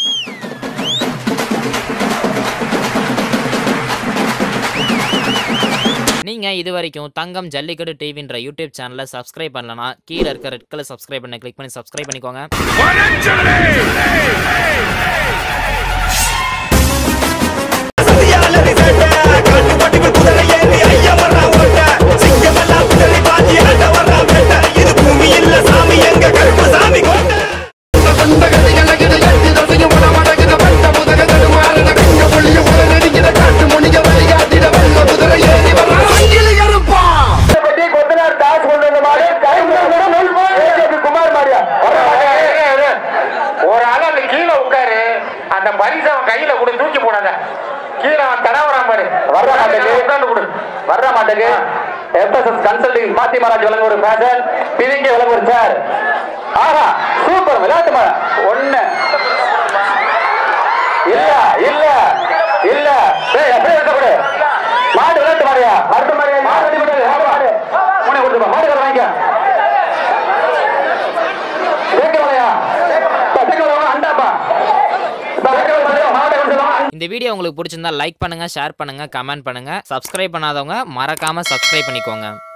நீங்கள் இது வரைக்கும் தங்கம் ஜல்லிக்கட்டு டிவின்ற யூடியூப் சேனலை சப்ஸ்கிரைப் பண்ணலனா கீழே இருக்க ரெட் கலர் சப்ஸ்கிரைப் பண்ண கிளிக் பண்ணி சப்ஸ்கிரைப் பண்ணிக்கோங்க சதியாலதி சட்ட காட்டு பட்டிகள் குதிரை ஏறி ஐயா வர்றா ஓட்ட சிங்கமெல்லாம் குதிரை பாத்தி ஆட்ட வர்றா வேட்ட இது பூமி இல்ல சாமி எங்க கருப்பு சாமி கோட்டை பத்தி கொத்தனார் காசு கொண்டு வந்த மாதிரி குமார் மாதிரியா ஒரு ஆள் அந்த கீழே உட்காரு அந்த பரிசு அவன் கையில கொடு தூக்கி போடாத கீழே அவன் தடவரான் பாரு வர்ற மாட்டேங்குது உட்காந்து கொடு வர்ற மாட்டேங்குது எஃப்எஸ்எஸ் கன்சல்டிங் மாத்தி மகாராஜ் வழங்க ஒரு ஃபேஷன் பிரிங்க வழங்க ஒரு சார் ஆஹா சூப்பர் விளையாட்டு மா ஒண்ணு இல்ல இல்ல இல்ல டேய் அப்படியே இருக்க கூடாது மாடு விளையாட்டு மாடியா அடுத்த மாடியா மாடு வெட்டி விட்டு மாடு மாடு மூணை கொடுத்துப்பா மாடு கடை வாங்கிக்க கேட்கலையா கேட்கலாம் அண்டாப்பா மாட்டை கொடுத்துலாம் இந்த வீடியோ உங்களுக்கு பிடிச்சிருந்தா லைக் பண்ணுங்கள் ஷேர் பண்ணுங்கள் கமெண்ட் பண்ணுங்கள் சப்ஸ்கிரைப் பண்ணாதவங்க மறக்காமல் சப்ஸ்கிரைப் பண்ணிக்கோங்க